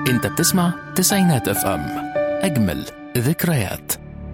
انت بتسمع تسعينات اف ام اجمل ذكريات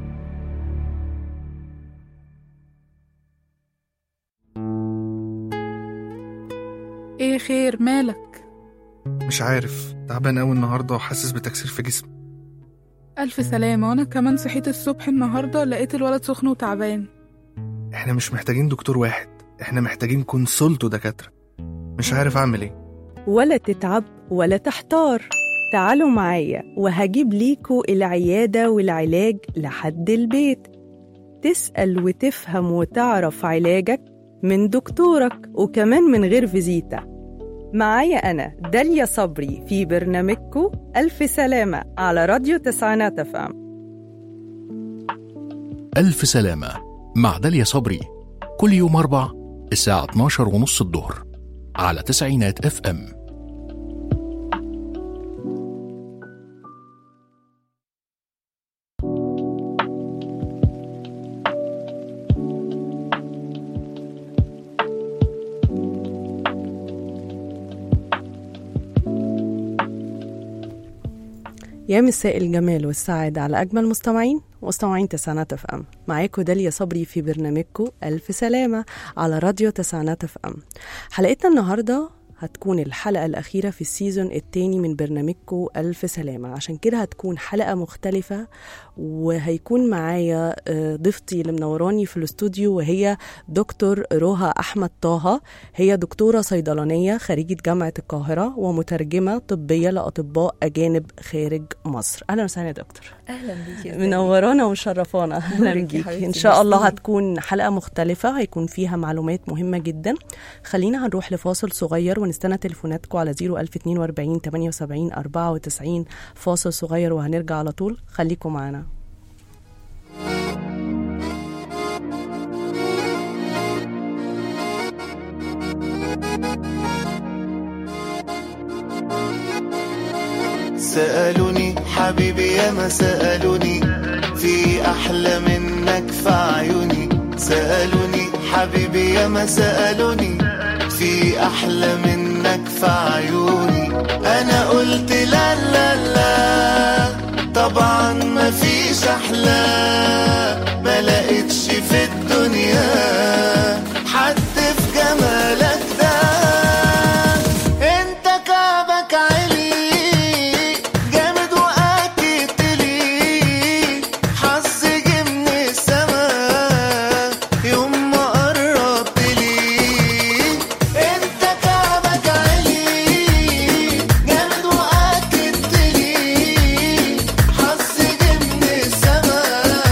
ايه خير مالك مش عارف تعبان قوي النهارده وحاسس بتكسير في جسمي الف سلامه وانا كمان صحيت الصبح النهارده لقيت الولد سخن وتعبان احنا مش محتاجين دكتور واحد احنا محتاجين كونسولت ودكاتره مش عارف اعمل ايه ولا تتعب ولا تحتار تعالوا معايا وهجيب ليكوا العيادة والعلاج لحد البيت تسأل وتفهم وتعرف علاجك من دكتورك وكمان من غير فيزيتا معايا أنا داليا صبري في برنامجكو ألف سلامة على راديو تسعينات أفهم ألف سلامة مع داليا صبري كل يوم أربع الساعة 12 ونص الظهر على تسعينات اف ام يا مساء الجمال والسعادة على أجمل مستمعين مستمعين تسعينات اف ام معاكم داليا صبري في برنامجكم ألف سلامة على راديو تسعينات اف ام حلقتنا النهاردة هتكون الحلقة الأخيرة في السيزون التاني من برنامجكم ألف سلامة عشان كده هتكون حلقة مختلفة وهيكون معايا آه، ضيفتي اللي منوراني في الاستوديو وهي دكتور روها أحمد طه هي دكتورة صيدلانية خريجة جامعة القاهرة ومترجمة طبية لأطباء أجانب خارج مصر أهلا وسهلا يا دكتور اهلا بيكي منورانا ومشرفانا اهلا نورك يا بيكي حبيبتي، ان شاء الله ميرسي. هتكون حلقه مختلفه هيكون فيها معلومات مهمه جدا خلينا هنروح لفاصل صغير ونستنى تليفوناتكم على 01042 78 94 فاصل صغير وهنرجع على طول خليكم معانا سألوني حبيبي يا ما سألوني في أحلى منك في عيوني سألوني حبيبي يا ما سألوني في أحلى منك في عيوني أنا قلت لا لا لا طبعا ما فيش أحلى ما لقيتش في الدنيا حد في جمالك ده انت كعبك عالي جامد واكيد لي حظ جه من السما يوم ما قربت لي انت كعبك عالي جامد واكيد لي حظ جه من السما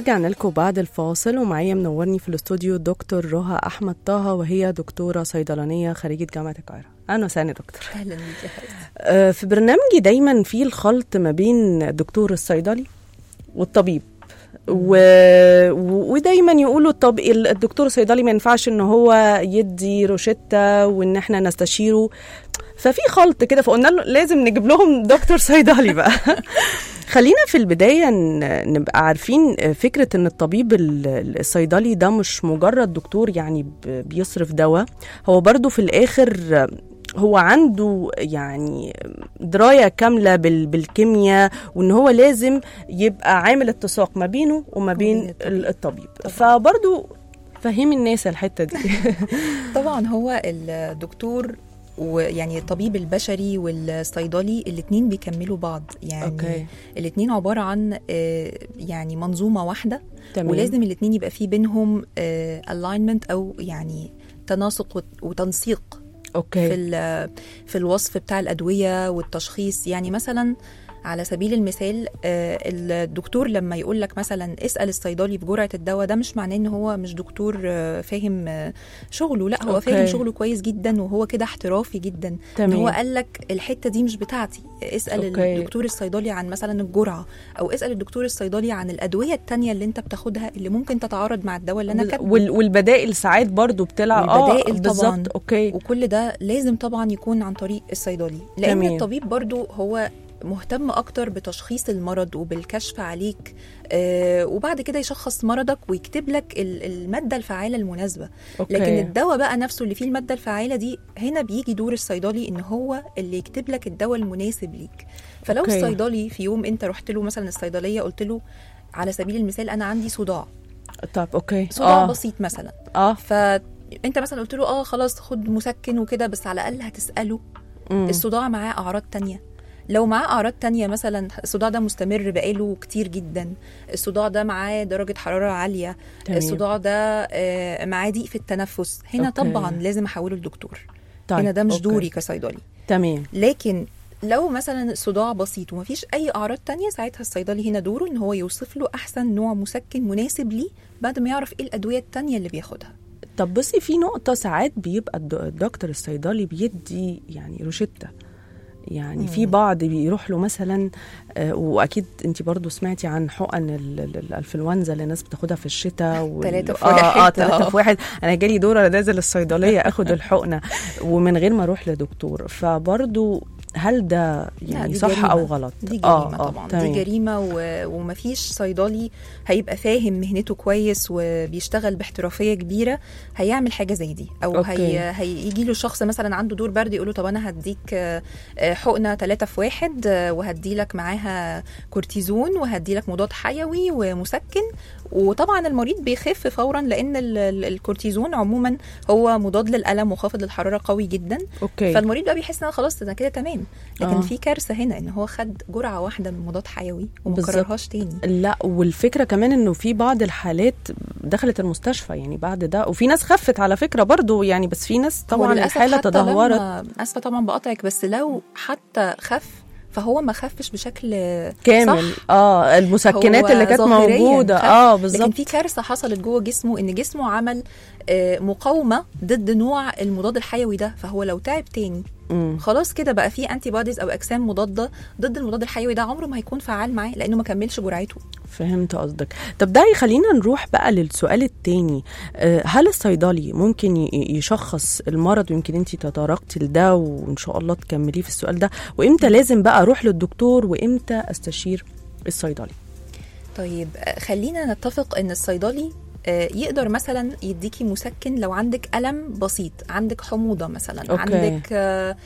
ورجعنا لكم بعد الفاصل ومعايا منورني في الاستوديو دكتور رها احمد طه وهي دكتوره صيدلانيه خريجه جامعه القاهره اهلا وسهلا يا دكتور اهلا بيك يا حبيبتي آه، في برنامجي دايما في الخلط ما بين الدكتور الصيدلي والطبيب و... و- ودايما يقولوا الطب... الدكتور الصيدلي ما ينفعش ان هو يدي روشتة وان احنا نستشيره ففي خلط كده فقلنا له لازم نجيب لهم دكتور صيدلي بقى خلينا في البداية ن- نبقى عارفين فكرة ان الطبيب ال- الصيدلي ده مش مجرد دكتور يعني ب- بيصرف دواء هو برضو في الاخر هو عنده يعني دراية كاملة بال- بالكيمياء وان هو لازم يبقى عامل اتساق ما بينه وما بين وبين الطبيب. ال- الطبيب طبعاً. فبرضو فهمي الناس الحتة دي طبعا هو الدكتور ويعني الطبيب البشري والصيدلي الاثنين بيكملوا بعض يعني أوكي. الاثنين عباره عن آه، يعني منظومه واحده تمام. ولازم الاثنين يبقى في بينهم الاينمنت او يعني تناسق وت- وتنسيق في اوكي ال- في الوصف بتاع الادويه والتشخيص يعني مثلا على سبيل المثال آه، الدكتور لما يقول لك مثلا اسال الصيدلي بجرعه الدواء ده مش معناه ان هو مش دكتور آه، فاهم آه، شغله لا هو أوكي. فاهم شغله كويس جدا وهو كده احترافي جدا ان تمام. هو قال لك الحته دي مش بتاعتي اسال أوكي. الدكتور الصيدلي عن مثلا الجرعه او اسال الدكتور الصيدلي عن الادويه التانية اللي انت بتاخدها اللي ممكن تتعارض مع الدواء اللي انا كاتبه وال- والبدائل ساعات برضو بتلعب والبدائل اه طبعاً. بالظبط اوكي وكل ده لازم طبعا يكون عن طريق الصيدلي لان تمام. الطبيب برضو هو مهتم اكتر بتشخيص المرض وبالكشف عليك آه وبعد كده يشخص مرضك ويكتب لك ال- الماده الفعاله المناسبه أوكي. لكن الدواء بقى نفسه اللي فيه الماده الفعاله دي هنا بيجي دور الصيدلي ان هو اللي يكتب لك الدواء المناسب ليك فلو أوكي. الصيدلي في يوم انت رحت له مثلا الصيدليه قلت له على سبيل المثال انا عندي صداع طب اوكي صداع اه بسيط مثلا اه فانت مثلا قلت له اه خلاص خد مسكن وكده بس على الاقل هتساله مم. الصداع معاه اعراض تانية لو معاه اعراض تانية مثلا الصداع ده مستمر بقاله كتير جدا الصداع ده معاه درجه حراره عاليه تمام. الصداع ده آه، معاه ضيق في التنفس هنا أوكي. طبعا لازم احوله لدكتور طيب، هنا ده مش أوكي. دوري كصيدلي تمام لكن لو مثلا صداع بسيط ومفيش اي اعراض تانية ساعتها الصيدلي هنا دوره ان هو يوصف له احسن نوع مسكن مناسب ليه بعد ما يعرف ايه الادويه التانية اللي بياخدها طب بصي في نقطة ساعات بيبقى الد- الدكتور الصيدلي بيدي يعني روشتة يعني في بعض بيروح له مثلا آه، واكيد انت برضو سمعتي عن حقن ال- ال- الانفلونزا اللي الناس بتاخدها في الشتاء وال- تلاتة في اه اه واحد. ثلاثة في واحد انا جالي دور انا نازل الصيدليه اخد الحقنه ومن غير ما اروح لدكتور فبرضو هل ده لا، يعني دي صح جريمة. او غلط دي آه، جريمة آه، طبعا تمام. دي جريمة و... ومفيش صيدلي هيبقى فاهم مهنته كويس وبيشتغل باحترافية كبيرة هيعمل حاجة زي دي أو أوكي. هي... هيجي له شخص مثلا عنده دور برد يقول له طب أنا هديك آه، آه، حقنة ثلاثة في واحد آه، وهدي لك معاها كورتيزون وهدي لك مضاد حيوي ومسكن وطبعا المريض بيخف فورا لأن ال... ال- الكورتيزون عموما هو مضاد للألم وخافض للحرارة قوي جدا اوكي فالمريض بقى بيحس ان أنا خلاص انا كده تمام لكن آه. آه. في كارثه هنا ان هو خد جرعه واحده من مضاد حيوي وما بالظبط. كررهاش تاني لا والفكره كمان انه في بعض الحالات دخلت المستشفى يعني بعد ده وفي ناس خفت على فكره برضو يعني بس في ناس طبعا وللأسف الحاله حتى تدهورت لما- اسفه طبعا بقطعك بس لو حتى خف فهو ما خفش بشكل كامل صح اه المسكنات هو اللي كانت ظاهرياً موجوده خف. اه لكن بالظبط في كارثه حصلت جوه جسمه ان جسمه عمل آه، مقاومه ضد نوع المضاد الحيوي ده فهو لو تعب تاني مم. خلاص كده بقى في انتي بوديز او اجسام مضاده ضد المضاد الحيوي ده عمره ما هيكون فعال معاه لانه ما كملش جرعته فهمت قصدك طب ده يخلينا نروح بقى للسؤال التاني آه، هل الصيدلي ممكن ي- يشخص المرض ويمكن انت تطرقتي لده وان شاء الله تكمليه في السؤال ده وامتى لازم بقى اروح للدكتور وامتى استشير الصيدلي طيب آه، خلينا نتفق ان الصيدلي آه، يقدر مثلا يديكي مسكن لو عندك ألم بسيط عندك حموضة مثلا أوكي. عندك آه،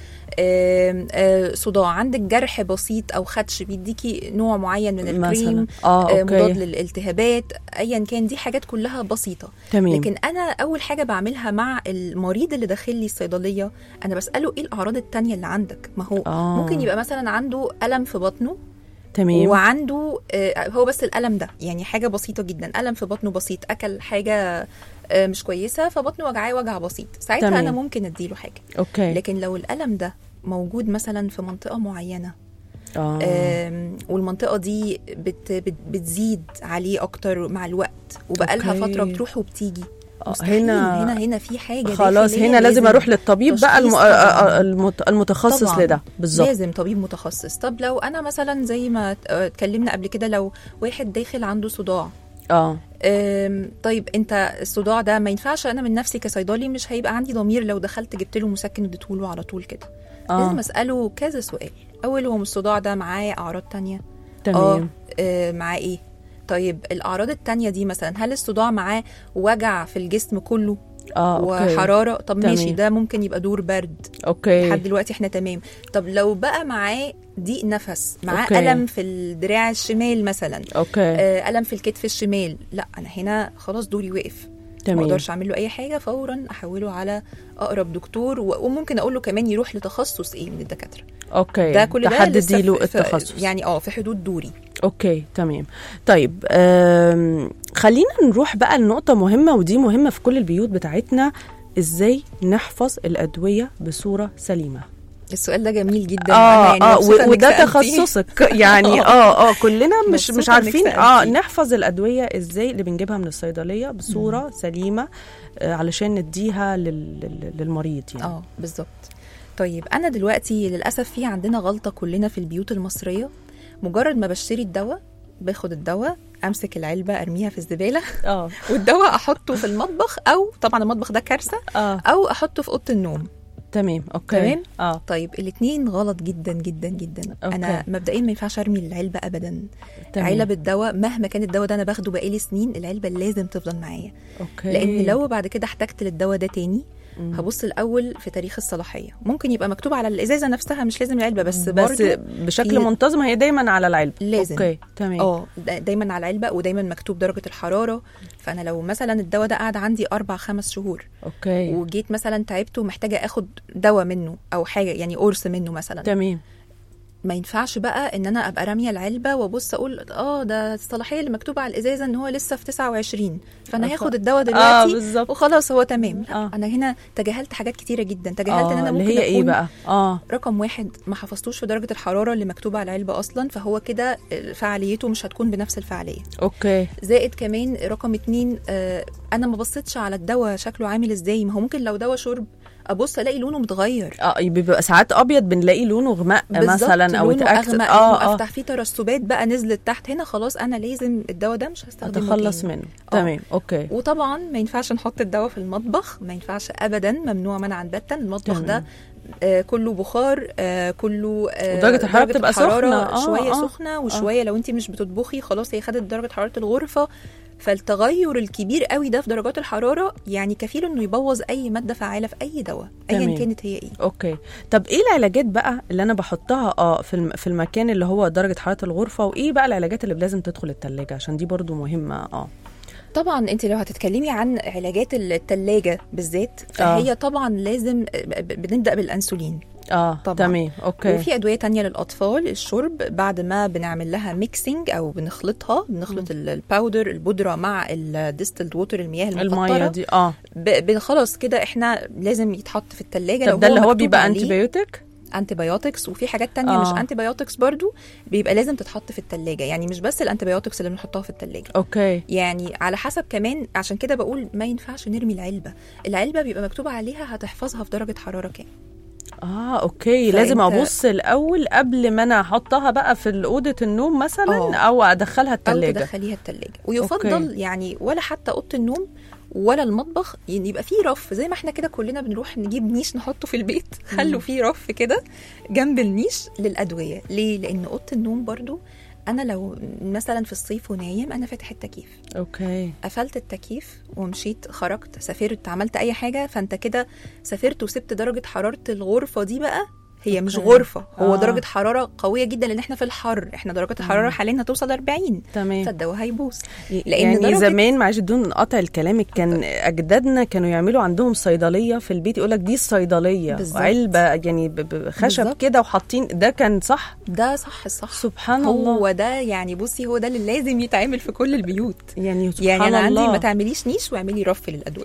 آه، آه، صداع عندك جرح بسيط أو خدش بيديكي نوع معين من الكريم مثلا اه آه، مضاد اوكي للالتهابات ايا كان دي حاجات كلها بسيطه تمام لكن انا اول حاجه بعملها مع المريض اللي داخل لي الصيدليه انا بساله ايه الاعراض التانية اللي عندك ما هو آه. ممكن يبقى مثلا عنده الم في بطنه تمام وعنده آه، هو بس الالم ده يعني حاجه بسيطه جدا الم في بطنه بسيط اكل حاجه آه، مش كويسه فبطنه وجعاه وجع بسيط ساعتها تمام. انا ممكن اديله حاجه اوكي لكن لو الالم ده موجود مثلا في منطقه معينه اه آم، والمنطقه دي بت بت بتزيد عليه اكتر مع الوقت وبقالها أوكي. فتره بتروح وبتيجي آه، مستحيل. هنا هنا هنا في حاجه خلاص داخلية هنا لازم اروح للطبيب بقى الم... تشخيص آه، آه، طبعاً. المت... المتخصص طبعاً. لده بالظبط لازم طبيب متخصص طب لو انا مثلا زي ما آه، اتكلمنا قبل كده لو واحد داخل عنده صداع اه أم، طيب انت الصداع ده ما ينفعش انا من نفسي كصيدلي مش هيبقى عندي ضمير لو دخلت جبت له مسكن اديته له على طول كده اه لازم اساله كذا سؤال اولهم الصداع ده معاه اعراض تانية تمام آه معاه ايه طيب الاعراض التانية دي مثلا هل الصداع معاه وجع في الجسم كله اه اوكي وحراره طب تمام. ماشي ده ممكن يبقى دور برد اوكي لحد دلوقتي احنا تمام طب لو بقى معاه ضيق نفس معاه أوكي. الم في الدراع الشمال مثلا اوكي آه، الم في الكتف الشمال لا انا هنا خلاص دوري وقف ما تمام اقدرش اعمل له اي حاجه فورا احوله على اقرب دكتور و- وممكن اقول له كمان يروح لتخصص ايه من الدكاتره اوكي ده كل ده تحددي لسه له في- في- التخصص يعني اه في حدود دوري اوكي تمام طيب آم، خلينا نروح بقى لنقطة مهمة ودي مهمة في كل البيوت بتاعتنا ازاي نحفظ الأدوية بصورة سليمة السؤال ده جميل جدا اه أنا يعني اه مبسوطة و- إنك وده سألتيه. تخصصك يعني اه اه كلنا مش مش مبسوطة إنك عارفين اه سألتيه. نحفظ الأدوية ازاي اللي بنجيبها من الصيدلية بصورة سليمة آه علشان نديها لل- لل- للمريض يعني اه بالظبط طيب انا دلوقتي للاسف في عندنا غلطه كلنا في البيوت المصريه مجرد ما بشتري الدواء باخد الدواء امسك العلبه ارميها في الزباله اه والدواء احطه في المطبخ او طبعا المطبخ ده كارثه اه او احطه في اوضه النوم تمام اوكي تمام؟ اه طيب الاثنين غلط جدا جدا جدا أوكي. انا مبدئيا ما ينفعش ارمي العلبه ابدا تمام. علب الدواء مهما كان الدواء ده انا باخده بقالي سنين العلبه لازم تفضل معايا اوكي لان لو بعد كده احتجت للدواء ده تاني مم. هبص الاول في تاريخ الصلاحيه ممكن يبقى مكتوب على الازازه نفسها مش لازم العلبه بس بس برضو بشكل في- منتظم هي دايما على العلبة لازم. اوكي تمام اه دا- دايما على العلبه ودايما مكتوب درجه الحراره فانا لو مثلا الدواء ده قاعد عندي اربع خمس شهور اوكي وجيت مثلا تعبت ومحتاجه اخد دواء منه او حاجه يعني قرص منه مثلا تمام ما ينفعش بقى ان انا ابقى راميه العلبه وابص اقول اه ده الصلاحيه اللي مكتوبه على الازازه ان هو لسه في 29 فانا أف- هاخد الدواء اه دلوقتي بالظبط وخلاص هو تمام لا آه. انا هنا تجاهلت حاجات كتيره جدا تجاهلت ان اه انا اللي ممكن هي ايه أكون بقى اه رقم واحد ما حفظتوش في درجه الحراره اللي مكتوبه على العلبه اصلا فهو كده فعاليته مش هتكون بنفس الفعاليه اوكي زائد كمان رقم اتنين آه انا ما بصيتش على الدواء شكله عامل ازاي ما هو ممكن لو دواء شرب ابص الاقي لونه متغير اه بيبقى ساعات ابيض بنلاقي لونه غماء بالظبط، مثلا او لونه اتأكد اغمق اه لونه اه افتح فيه ترسبات بقى نزلت تحت هنا خلاص انا لازم الدواء ده مش هستخدمه اتخلص تاني. منه آه. تمام اوكي وطبعا ما ينفعش نحط الدواء في المطبخ ما ينفعش ابدا ممنوع منعا باتا المطبخ تمام. ده آه كله بخار آه كله آه ودرجة الحرارة بتبقى سخنة. آه، شويه آه. سخنه وشويه لو انت مش بتطبخي خلاص هي خدت درجه حراره الغرفه فالتغير الكبير قوي ده في درجات الحراره يعني كفيل انه يبوظ اي ماده فعاله في اي دواء تمام. ايا كانت هي ايه اوكي طب ايه العلاجات بقى اللي انا بحطها اه في الم... في المكان اللي هو درجه حراره الغرفه وايه بقى العلاجات اللي لازم تدخل التلاجة عشان دي برضو مهمه اه طبعا انت لو هتتكلمي عن علاجات الثلاجه بالذات آه. فهي طبعا لازم ب- ب- بنبدا بالانسولين اه طبعاً. تمام اوكي وفي ادويه تانية للأطفال الشرب بعد ما بنعمل لها ميكسينج او بنخلطها بنخلط ال- الباودر البودره مع الديستلد ووتر المياه الميه المقطره دي اه ب- ب- خلاص كده احنا لازم يتحط في الثلاجه طب ده اللي هو مكتوب بيبقى عليه انتي بايوتيك انتي بايوتكس وفي حاجات تانية آه. مش انتي بايوتكس برضو بيبقى لازم تتحط في الثلاجه يعني مش بس الانتي بايوتكس اللي بنحطها في الثلاجه اوكي يعني على حسب كمان عشان كده بقول ما ينفعش نرمي العلبه العلبه بيبقى مكتوب عليها هتحفظها في درجه حراره كام اه اوكي فأنت- لازم ابص الاول قبل ما انا احطها بقى في اوضه النوم مثلا آه. او ادخلها او التلاجة تدخليها التلاجة ويفضل أوكي. يعني ولا حتى اوضه النوم ولا المطبخ يعني يبقى فيه رف زي ما احنا كده كلنا بنروح نجيب نيش نحطه في البيت خلوا فيه رف كده جنب النيش للادويه ليه لان اوضه النوم برضو انا لو مثلا في الصيف ونايم انا فاتح التكييف اوكي قفلت التكييف ومشيت خرجت سافرت عملت اي حاجه فانت كده سافرت وسبت درجه حراره الغرفه دي بقى هي مش أوكي. غرفه هو آه. درجه حراره قويه جدا لان احنا في الحر احنا درجات الحراره حاليا هتوصل 40 تمام فالدواء هيبوظ لان لأن يعني درجة- زمان معلش بدون قطع كلامك كان اجدادنا كانوا يعملوا عندهم صيدليه في البيت يقول لك دي الصيدليه بالظبط. علبه يعني ب- ب- خشب بالظبط. كده وحاطين ده كان صح ده صح الصح سبحان الله هو ده يعني بصي هو ده اللي لازم يتعمل في كل البيوت يعني سبحان يعني انا عندي الله ما تعمليش نيش واعملي رف للادويه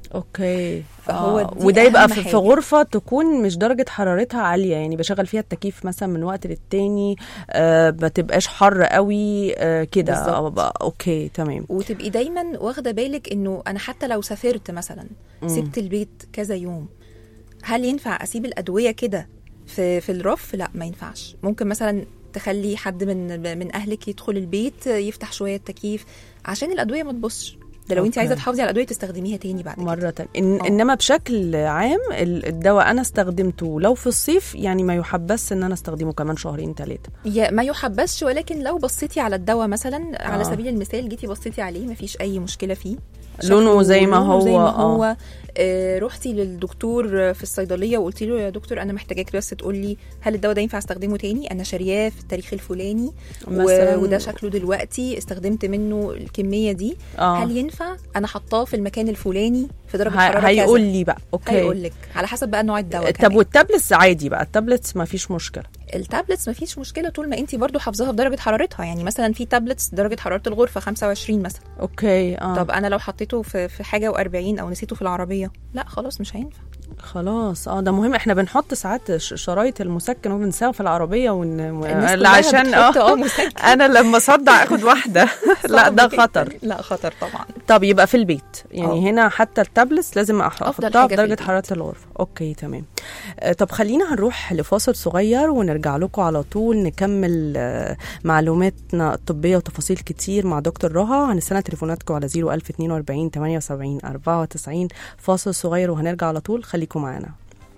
اوكي فهو آه. دي وده يبقى أهم في, في حاجة. غرفه تكون مش درجه حرارتها عاليه يعني بشغل فيها التكييف مثلا من وقت للتاني آه ما تبقاش حر قوي آه كده بالظبط. آه اوكي تمام وتبقي دايما واخده بالك انه انا حتى لو سافرت مثلا سبت البيت كذا يوم هل ينفع اسيب الادويه كده في في الرف لا ما ينفعش ممكن مثلا تخلي حد من من اهلك يدخل البيت يفتح شويه التكييف عشان الادويه ما تبصش ده لو انت أوكي. عايزه تحافظي على الادويه تستخدميها تاني بعد كده مرة تانية إن آه. إنما بشكل عام ال- الدواء أنا استخدمته لو في الصيف يعني ما يحبس إن أنا استخدمه كمان شهرين ثلاثة يا ما يحبسش ولكن لو بصيتي على الدواء مثلا على آه. سبيل المثال جيتي بصيتي عليه مفيش اي مشكله فيه لونه شكله- زي ما لونه زي هو، ما آه. هو آه رحتي للدكتور في الصيدليه وقلت له يا دكتور انا محتاجاك بس تقول لي هل الدواء ده ينفع استخدمه تاني انا شارياه في التاريخ الفلاني مثلاً- و... وده شكله دلوقتي استخدمت منه الكميه دي آه. هل ينفع انا حطاه في المكان الفلاني في درجه ه- حراره هيقول كذا لي بقى أوكي هيقول لك على حسب بقى نوع الدواء طب كمان. والتابلتس عادي بقى التابلتس ما فيش مشكلة التابلتس مفيش مشكله طول ما انت برضو حافظاها في درجه حرارتها يعني مثلا في تابلتس درجه حراره الغرفه 25 مثلا أوكي آه. طب انا لو حطيته في في حاجه و40 او نسيته في العربيه لا خلاص مش هينفع خلاص اه ده مهم احنا بنحط ساعات ش- شرايط المسكن وبنساوي في العربيه ون... الناس لا، كلها عشان بتحط اه اه مسكن انا لما اصدع اخد واحده لا صعب ده جداً. خطر لا خطر طبعا طب يبقى في البيت يعني آه. هنا حتى التابلتس لازم أح- أفضل احطها حاجة في في درجه البيت. حراره الغرفه اوكي تمام آه، طب خلينا هنروح لفاصل صغير ونرجع لكم على طول نكمل آه، معلوماتنا الطبيه وتفاصيل كتير مع دكتور رها هنستنى تليفوناتكم على 01042 78 94 فاصل صغير وهنرجع على طول خليكم معانا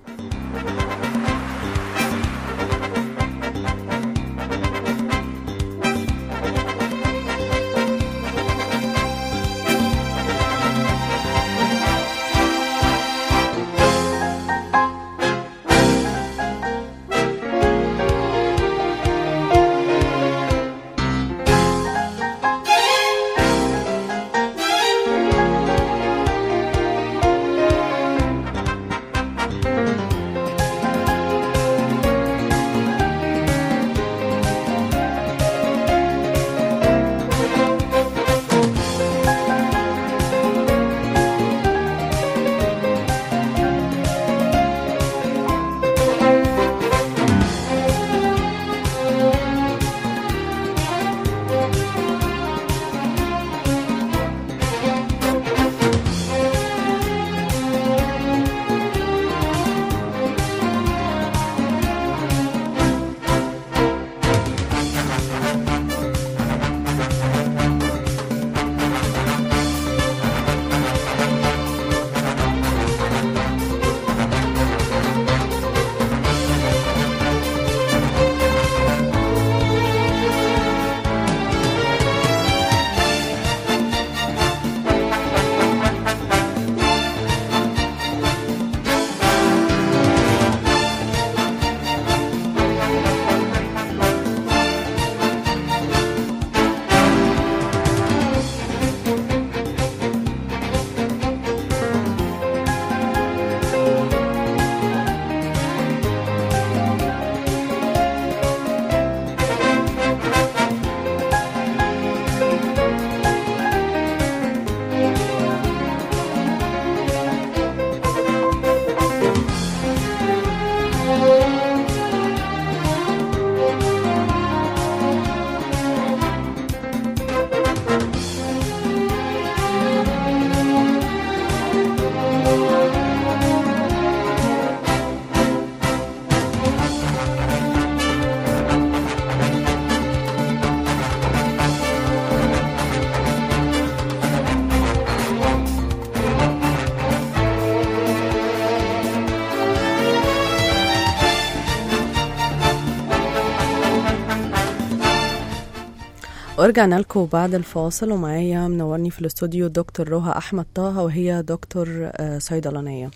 ورجعنا لكم بعد الفاصل ومعايا منورني في الاستوديو دكتور رها احمد طه وهي دكتور آه، صيدلانيه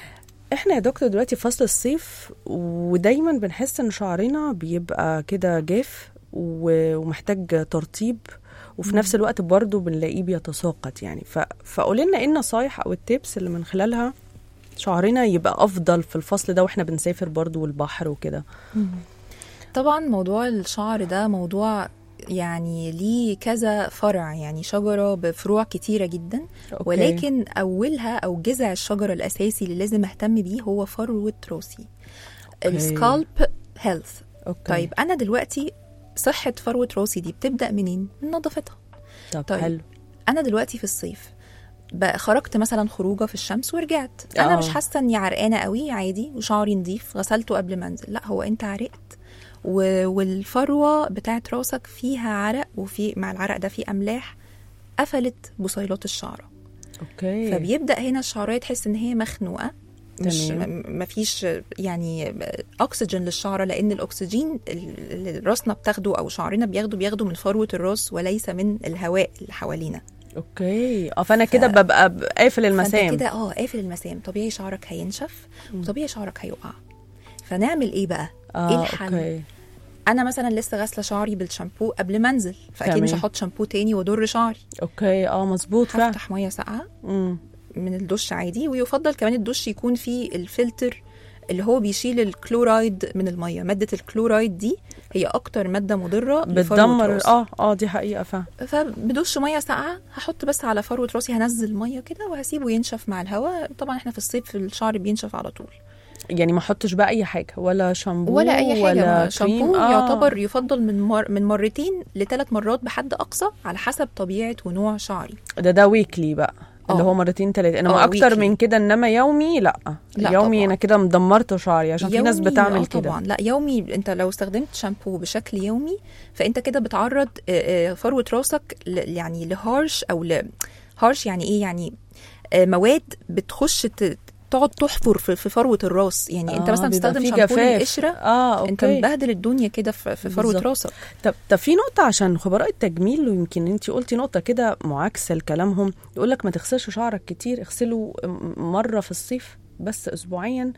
احنا يا دكتور دلوقتي في فصل الصيف ودايما بنحس ان شعرنا بيبقى كده جاف و- ومحتاج ترطيب وفي نفس الوقت برضه بنلاقيه بيتساقط يعني ف... فقولي لنا ايه النصايح او التيبس اللي من خلالها شعرنا يبقى افضل في الفصل ده واحنا بنسافر برضه والبحر وكده طبعا موضوع الشعر ده موضوع يعني ليه كذا فرع يعني شجرة بفروع كتيرة جدا أوكي. ولكن أولها أو جذع الشجرة الأساسي اللي لازم أهتم بيه هو فروة راسي السكالب هيلث أوكي. طيب أنا دلوقتي صحة فروة راسي دي بتبدأ منين؟ من نظافتها طب طيب. حلو أنا دلوقتي في الصيف بقى خرجت مثلا خروجه في الشمس ورجعت انا آه. مش حاسه اني عرقانه قوي عادي وشعري نظيف غسلته قبل ما انزل لا هو انت عرقت و... والفروه بتاعت راسك فيها عرق وفي مع العرق ده في املاح قفلت بصيلات الشعره اوكي فبيبدا هنا الشعرايه تحس ان هي مخنوقه مش تمام. م- مفيش يعني اكسجين للشعره لان الاكسجين اللي راسنا بتاخده او شعرنا بياخده بياخده من فروه الراس وليس من الهواء اللي حوالينا اوكي اه فانا كده ببقى ب- قافل المسام فانت كده اه قافل المسام طبيعي شعرك هينشف وطبيعي شعرك هيقع فنعمل ايه بقى اه ايه الحل اوكي انا مثلا لسه غاسله شعري بالشامبو قبل ما انزل فاكيد مش تمام. هحط شامبو تاني واضر شعري اوكي اه مظبوط فعلا هفتح ميه ساقعه مم. من الدش عادي ويفضل كمان الدش يكون فيه الفلتر اللي هو بيشيل الكلورايد من الميه ماده الكلورايد دي هي اكتر ماده مضره لفروة بتدمر راسي. اه اه دي حقيقه فعلا فبدش ميه ساقعه هحط بس على فروه راسي هنزل ميه كده وهسيبه ينشف مع الهواء طبعا احنا في الصيف الشعر بينشف على طول يعني ما احطش بقى اي حاجه ولا شامبو ولا اي حاجه ولا ولا شامبو كريم. آه. يعتبر يفضل من مر من مرتين لثلاث مرات بحد اقصى على حسب طبيعه ونوع شعري ده ده ويكلي بقى اللي آه. هو مرتين ثلاثه انما آه، اكتر weekly. من كده انما يومي لا, لا يومي طبعاً. انا كده مدمرت شعري عشان في ناس يومي، بتعمل آه كده طبعا لا يومي انت لو استخدمت شامبو بشكل يومي فانت كده بتعرض آه، آه، فروه راسك ل- يعني لهارش او ل هارش يعني ايه يعني آه، مواد بتخش ت- تقعد تحفر في في فروه الراس يعني انت آه، مثلا بيبقى تستخدم في شامبو جفاف. للقشره اه اوكي انت مبهدل الدنيا كده في في فروه بالظبط. راسك طب طب في نقطة عشان خبراء التجميل ويمكن انت قلتي نقطة كده معاكسة لكلامهم يقول لك ما تغسلش شعرك كتير اغسله م- مرة في الصيف بس اسبوعيا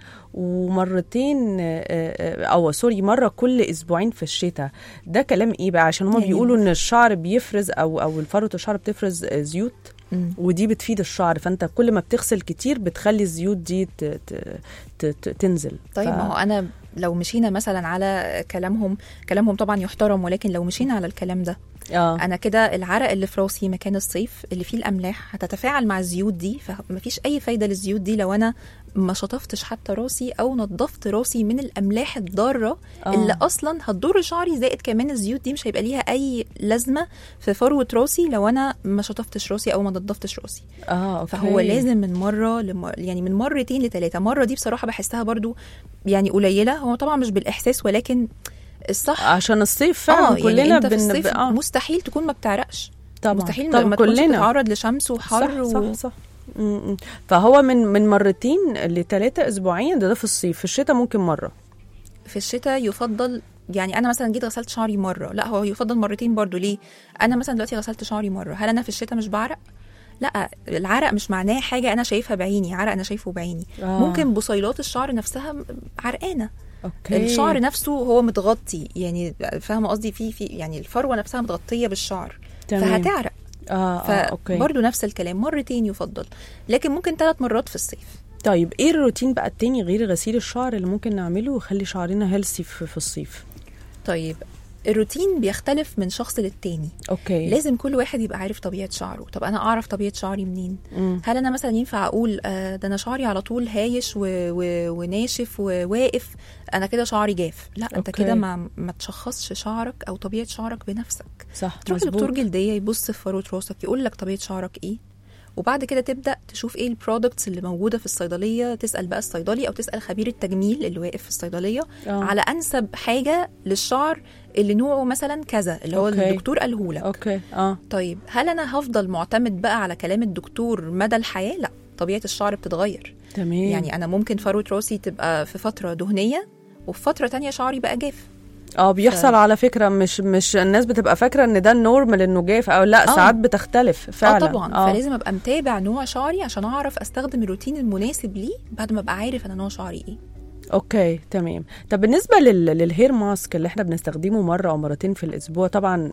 ومرتين آه، آه، او سوري مره كل اسبوعين في الشتاء ده كلام ايه بقى عشان هما يعني- بيقولوا ان الشعر بيفرز او او فروه الشعر بتفرز آه، زيوت مم. ودي بتفيد الشعر فانت كل ما بتغسل كتير بتخلي الزيوت دي ت- ت- ت- ت- تنزل طيب ف- ما هو انا لو مشينا مثلا على كلامهم كلامهم طبعا يحترم ولكن لو مشينا على الكلام ده اه انا كده العرق اللي في راسي مكان الصيف اللي فيه الاملاح هتتفاعل مع الزيوت دي فمفيش اي فايده للزيوت دي لو انا ما شطفتش حتى راسي او نظفت راسي من الاملاح الضاره آه. اللي اصلا هتضر شعري زائد كمان الزيوت دي مش هيبقى ليها اي لازمه في فروه راسي لو انا ما شطفتش راسي او ما نظفتش راسي اه أوكي. فهو لازم من مره لم... يعني من مرتين لثلاثه مره دي بصراحه بحسها برضو يعني قليله هو طبعا مش بالاحساس ولكن الصح عشان الصيف فعلا اه كلنا يعني انت في بن- الصيف آه. مستحيل تكون ما بتعرقش طبعا مستحيل طبعا ما تكونش كلنا بتتعرض لشمس وحر صح و... صح صح م- م. فهو من من مرتين لثلاثة اسبوعيا ده ده في الصيف في الشتاء ممكن مره في الشتاء يفضل يعني انا مثلا جيت غسلت شعري مره لا هو يفضل مرتين برضو ليه انا مثلا دلوقتي غسلت شعري مره هل انا في الشتاء مش بعرق لا العرق مش معناه حاجه انا شايفها بعيني عرق انا شايفه بعيني آه. ممكن بصيلات الشعر نفسها م- عرقانه اوكي الشعر نفسه هو متغطي يعني فاهمه قصدي في في يعني الفروه نفسها متغطيه بالشعر تمام. فهتعرق اه, آه اوكي فبرضه نفس الكلام مرتين يفضل لكن ممكن ثلاث مرات في الصيف طيب ايه الروتين بقى التاني غير غسيل الشعر اللي ممكن نعمله ويخلي شعرنا هيلسي في, في الصيف طيب الروتين بيختلف من شخص للتاني اوكي لازم كل واحد يبقى عارف طبيعه شعره طب انا اعرف طبيعه شعري منين مم. هل انا مثلا ينفع اقول آه ده انا شعري على طول هايش و... و... وناشف وواقف انا كده شعري جاف لا انت أوكي. كده ما ما تشخصش شعرك او طبيعه شعرك بنفسك صح تروح مظبوط لدكتور جلديه يبص في فروه راسك يقول لك طبيعه شعرك ايه وبعد كده تبدا تشوف ايه البرودكتس اللي موجوده في الصيدليه تسال بقى الصيدلي او تسال خبير التجميل اللي واقف في الصيدليه آه. على انسب حاجه للشعر اللي نوعه مثلا كذا اللي هو أوكي. الدكتور قاله لك اوكي اه طيب هل انا هفضل معتمد بقى على كلام الدكتور مدى الحياه لا طبيعه الشعر بتتغير تمام يعني انا ممكن فروه راسي تبقى في فتره دهنيه وفي فتره تانية شعري بقى جاف اه بيحصل على فكره مش مش الناس بتبقى فاكره ان ده النورمال انه جاف او لا آه. ساعات بتختلف فعلا اه طبعا آه. فلازم ابقى متابع نوع شعري عشان اعرف استخدم الروتين المناسب ليه بعد ما ابقى عارف انا نوع شعري ايه اوكي تمام طب بالنسبه لل... للهير ماسك اللي احنا بنستخدمه مره او مرتين في الاسبوع طبعا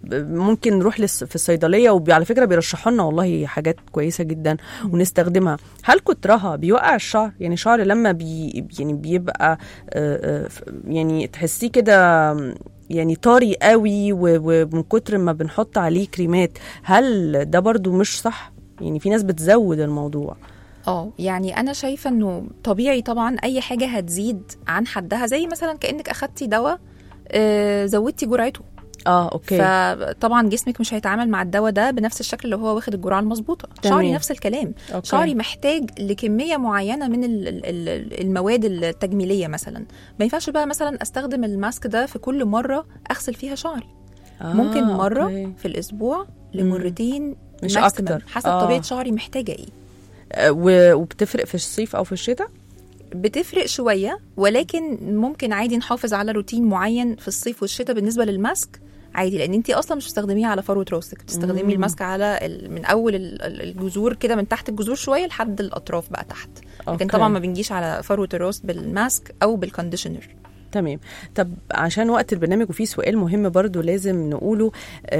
ممكن نروح للس- في الصيدليه وعلى فكره بيرشحوا لنا والله حاجات كويسه جدا ونستخدمها هل كترها بيوقع الشعر يعني شعر لما بي يعني بيبقى آه، آه، ف- يعني تحسيه كده يعني طري قوي و- ومن كتر ما بنحط عليه كريمات هل ده برضو مش صح يعني في ناس بتزود الموضوع اه يعني انا شايفه انه طبيعي طبعا اي حاجه هتزيد عن حدها زي مثلا كانك اخدتي دواء آه، زودتي جرعته اه اوكي فطبعا جسمك مش هيتعامل مع الدواء ده بنفس الشكل اللي هو واخد الجرعه المظبوطه تمام. شعري نفس الكلام أوكي. شعري محتاج لكميه معينه من ال- ال- ال- المواد التجميليه مثلا ما ينفعش بقى مثلا استخدم الماسك ده في كل مره اغسل فيها شعري آه ممكن مره أوكي. في الاسبوع لمرتين مش maximum، أكتر. حسب آه. طبيعه شعري محتاجه ايه آه، و- وبتفرق في الصيف او في الشتاء بتفرق شويه ولكن ممكن عادي نحافظ على روتين معين في الصيف والشتاء بالنسبه للماسك عادي لان انت اصلا مش بتستخدميه على فروه راسك بتستخدمي مم. الماسك على ال- من اول ال- ال- الجذور كده من تحت الجذور شويه لحد الاطراف بقى تحت لكن أوكي. طبعا ما بنجيش على فروه الراس بالماسك او بالكونديشنر تمام طب عشان وقت البرنامج وفي سؤال مهم برضو لازم نقوله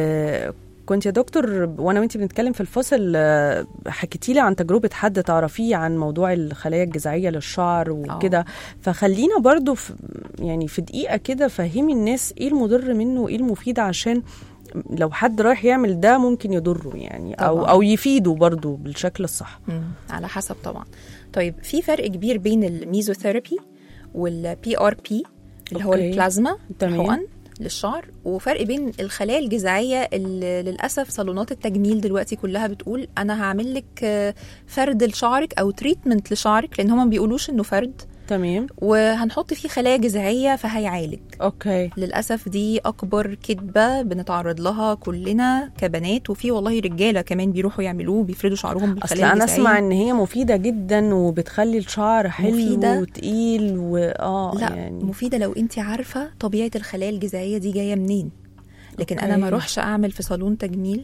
آه كنت يا دكتور وانا وانت بنتكلم في الفصل آه حكيتي لي عن تجربه حد تعرفيه عن موضوع الخلايا الجذعيه للشعر وكده فخلينا برضو في يعني في دقيقه كده فهمي الناس ايه المضر منه وايه المفيد عشان لو حد رايح يعمل ده ممكن يضره يعني او طبعاً. او يفيده برضو بالشكل الصح مم. على حسب طبعا طيب في فرق كبير بين الميزوثيرابي والبي ار بي اللي هو أوكي. البلازما تمام. الحقن للشعر وفرق بين الخلايا الجذعيه اللي للاسف صالونات التجميل دلوقتي كلها بتقول انا هعمل لك آه، فرد لشعرك او تريتمنت لشعرك لان هم ما بيقولوش انه فرد تمام وهنحط فيه خلايا جذعيه فهيعالج اوكي للاسف دي اكبر كذبه بنتعرض لها كلنا كبنات وفي والله رجاله كمان بيروحوا يعملوه بيفردوا شعرهم اصل بالخلايا انا الجذعيه اسمع ان هي مفيده جدا وبتخلي الشعر حلو مفيدة. وتقيل واه لا يعني مفيده لو انت عارفه طبيعه الخلايا الجذعيه دي جايه منين لكن انا أوكي. ما اروحش اعمل في صالون تجميل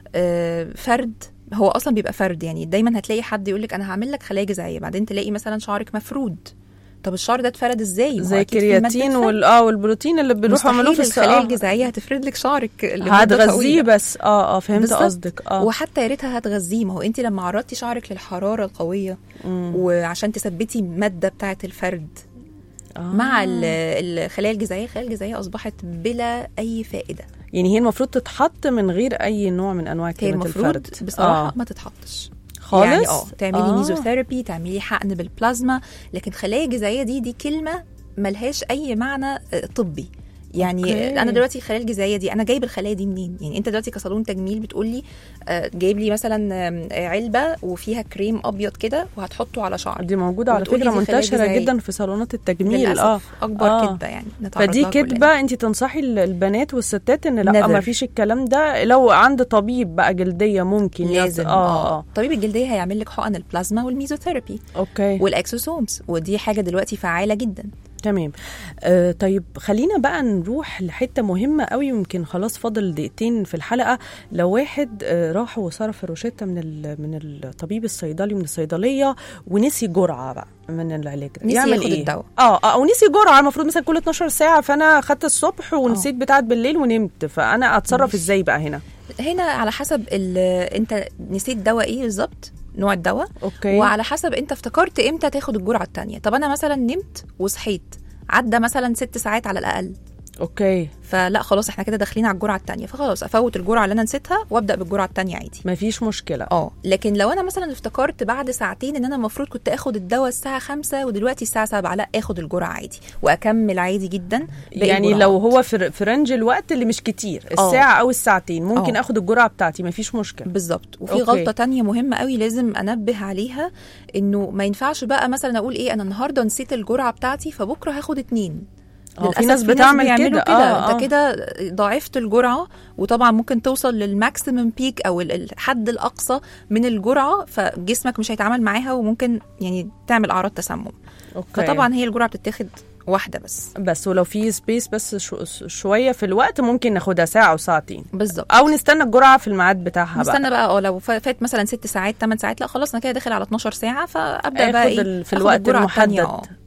آه، فرد هو اصلا بيبقى فرد يعني دايما هتلاقي حد يقول لك انا هعمل لك خلايا جذعيه بعدين تلاقي مثلا شعرك مفرود طب الشعر ده اتفرد ازاي ما هو زي أكيد في مادة الكرياتين فرد. وال اه والبروتين اللي بيروحوا يعملوه في مستحيل الس- الخلايا آه. الجذعيه هتفرد لك شعرك لمدة هتغذيه طويلة. بس اه اه فهمت بالظبط. قصدك اه وحتى يا ريتها هتغذيه ما هو انت لما عرضتي شعرك للحراره القويه مم. وعشان تثبتي الماده بتاعه الفرد آه. مع ال- الخلايا الجذعيه الخلايا الجذعيه اصبحت بلا اي فائده يعني هي المفروض تتحط من غير اي نوع من انواع هي كلمه المفروض الفرد بصراحه آه. ما تتحطش خالص يعني اه تعملي آه. آه. ميزوثيرابي تعملي حقن بالبلازما لكن خلايا جذعيه دي دي كلمه ملهاش اي معنى آه، طبي يعني أوكي. أوكي. انا دلوقتي الخلايا الجذعيه دي انا جايب الخلايا دي منين يعني انت دلوقتي كصالون تجميل بتقول لي آه، جايب لي مثلا آم، آه، علبه وفيها كريم ابيض كده وهحطه على شعري دي موجوده على وبتقولي فكره دي خلايا منتشره جذعية. جدا في صالونات التجميل للاسف اه اكبر آه. كدبه يعني نتعرض فدي لها كلنا. كدبه انت تنصحي ال- البنات والستات ان لا Never. ما فيش الكلام ده لو عند طبيب بقى جلديه ممكن يت- لازم اه اه طبيب الجلديه هيعمل لك حقن البلازما والميزوثيرابي اوكي والاكسوسومز ودي حاجه دلوقتي فعاله جدا تمام آه طيب خلينا بقى نروح لحته مهمه قوي يمكن خلاص فاضل دقيقتين في الحلقه لو واحد آه راح وصرف الروشته من ال- من الطبيب الصيدلي من الصيدليه ونسي جرعه بقى من العلاج ده نسي يعمل ياخد ايه الدواء. اه آه، او نسي جرعه المفروض مثلا كل 12 ساعه فانا خدت الصبح ونسيت بتاعت بالليل ونمت فانا اتصرف ماشي. ازاي بقى هنا هنا على حسب ال- انت نسيت دواء ايه بالظبط نوع الدواء اوكي وعلى حسب انت افتكرت امتى تاخد الجرعه التانية طب انا مثلا نمت وصحيت عدى مثلا ست ساعات على الاقل اوكي فلا خلاص احنا كده داخلين على الجرعه التانية فخلاص افوت الجرعه اللي انا نسيتها وابدا بالجرعه التانية عادي مفيش مشكله اه لكن لو انا مثلا افتكرت بعد ساعتين ان انا المفروض كنت اخد الدواء الساعه خمسة ودلوقتي الساعه سبعة لا اخد الجرعه عادي واكمل عادي جدا باقي يعني الجرعات. لو هو في في رنج الوقت اللي مش كتير آه. الساعه او الساعتين ممكن آه. اخد الجرعه بتاعتي مفيش مشكله بالظبط وفي أوكي. غلطه تانية مهمه قوي لازم انبه عليها انه ما ينفعش بقى مثلا اقول ايه انا النهارده نسيت الجرعه بتاعتي فبكره هاخد اتنين اه في للأسف ناس بتعمل بيعملوا كده كده اه انت آه. كده ضاعفت الجرعه وطبعا ممكن توصل للماكسيمم بيك او ال- الحد الاقصى من الجرعه فجسمك مش هيتعامل معاها وممكن يعني تعمل اعراض تسمم أوكي. فطبعا هي الجرعه بتتاخد واحده بس بس ولو في سبيس بس شو شويه في الوقت ممكن ناخدها ساعه او ساعتين بالظبط او نستنى الجرعه في الميعاد بتاعها نستنى بقى بقى اه لو فا- فات مثلا ست ساعات 8 ساعات لا خلاص انا كده داخل على 12 ساعه فابدا آخد بقى ايه ال- في آخد الوقت الجرعة التانية، المحدد. اه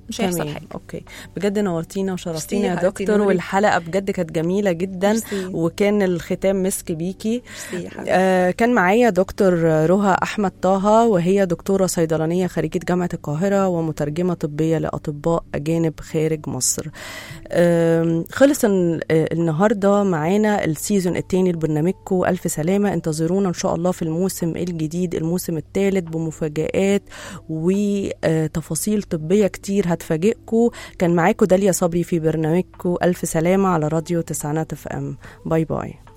مش هيحصل تمام، حاجه اوكي بجد نورتينا وشرفتينا ميرسي يا يا حبيبتي، دكتور نورك. والحلقه بجد كانت جميله جدا ميرسي. وكان الختام مسك بيكي ميرسي يا حبيبتي. آه كان معايا دكتور رهى احمد طه وهي دكتوره صيدلانيه خريجه جامعه القاهره ومترجمه طبيه لاطباء اجانب خارج مصر آم، خلص ال- آه، النهارده معانا السيزون الثاني لبرنامجكم الف سلامه انتظرونا ان شاء الله في الموسم الجديد الموسم الثالث بمفاجآت وتفاصيل طبيه كتير هتفاجئكم كان معاكم داليا صبري في برنامجكم الف سلامه على راديو تسعينات اف ام باي باي